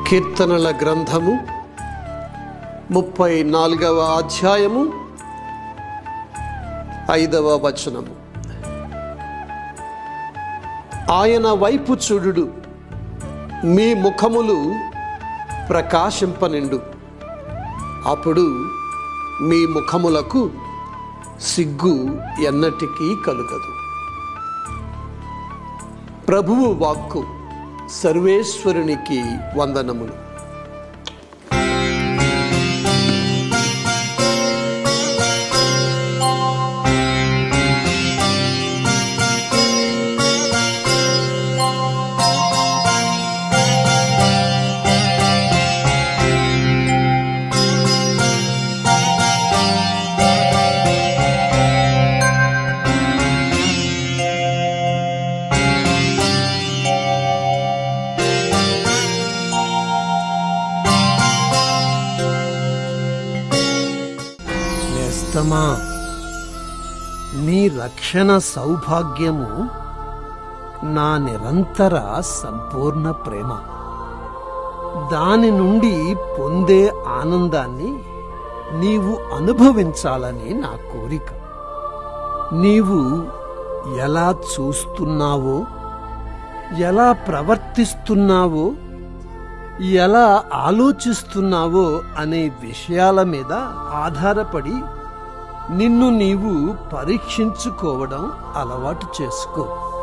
కీర్తనల గ్రంథము ముప్పై నాలుగవ అధ్యాయము ఐదవ వచనము ఆయన వైపు చూడుడు మీ ముఖములు ప్రకాశింపనిండు అప్పుడు మీ ముఖములకు సిగ్గు ఎన్నటికీ కలుగదు ప్రభువు వాక్కు సర్వేశ్వరునికి వందనములు నేస్తమా నీ రక్షణ సౌభాగ్యము నా నిరంతర సంపూర్ణ ప్రేమ దాని నుండి పొందే ఆనందాన్ని నీవు అనుభవించాలని నా కోరిక నీవు ఎలా చూస్తున్నావో ఎలా ప్రవర్తిస్తున్నావో ఎలా ఆలోచిస్తున్నావో అనే విషయాల మీద ఆధారపడి నిన్ను నీవు పరీక్షించుకోవడం అలవాటు చేసుకో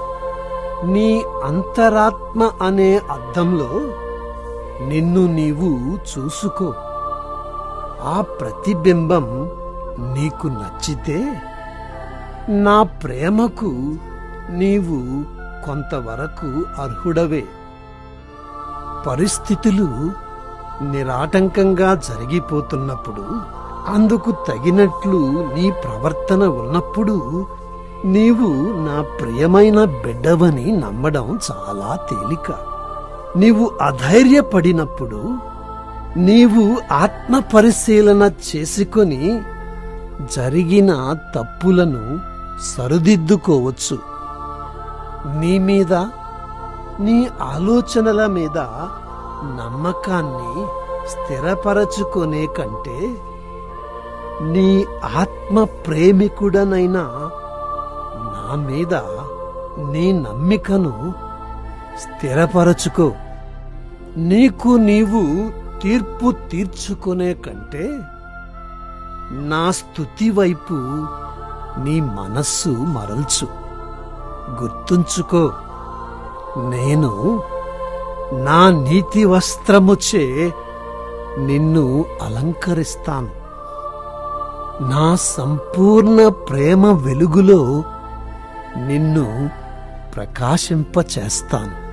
నీ అంతరాత్మ అనే అద్దంలో నిన్ను నీవు చూసుకో ఆ ప్రతిబింబం నీకు నచ్చితే నా ప్రేమకు నీవు కొంతవరకు అర్హుడవే పరిస్థితులు నిరాటంకంగా జరిగిపోతున్నప్పుడు అందుకు తగినట్లు నీ ప్రవర్తన ఉన్నప్పుడు నీవు నా ప్రియమైన బిడ్డవని నమ్మడం చాలా తేలిక నీవు అధైర్యపడినప్పుడు నీవు ఆత్మ పరిశీలన చేసుకొని జరిగిన తప్పులను సరిదిద్దుకోవచ్చు నీ మీద నీ ఆలోచనల మీద నమ్మకాన్ని స్థిరపరచుకునే కంటే నీ ఆత్మ ప్రేమికుడనైనా నా మీద నీ నమ్మికను స్థిరపరచుకో నీకు నీవు తీర్పు తీర్చుకునే కంటే నా స్థుతి వైపు నీ మనస్సు మరల్చు గుర్తుంచుకో నేను నా నీతి వస్త్రముచే నిన్ను అలంకరిస్తాను నా సంపూర్ణ ప్రేమ వెలుగులో నిన్ను ప్రకాశింపచేస్తాను